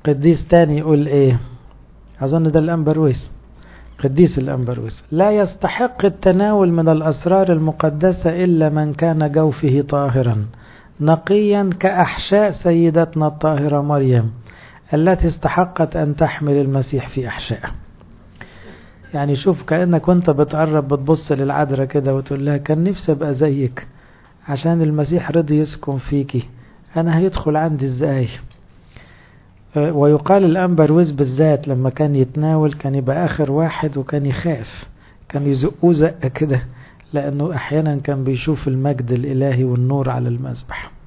قديس تاني يقول ايه اظن ده الامبرويس قديس الامبرويس لا يستحق التناول من الاسرار المقدسة الا من كان جوفه طاهرا نقيا كاحشاء سيدتنا الطاهرة مريم التي استحقت ان تحمل المسيح في احشائه يعني شوف كأنك وانت بتقرب بتبص للعذراء كده وتقول لها كان نفسي ابقى زيك عشان المسيح رضي يسكن فيكي انا هيدخل عندي ازاي ويقال الأنبرويز بالذات لما كان يتناول كان يبقى آخر واحد وكان يخاف كان يزقوه زقة كده لأنه أحيانا كان بيشوف المجد الإلهي والنور على المذبح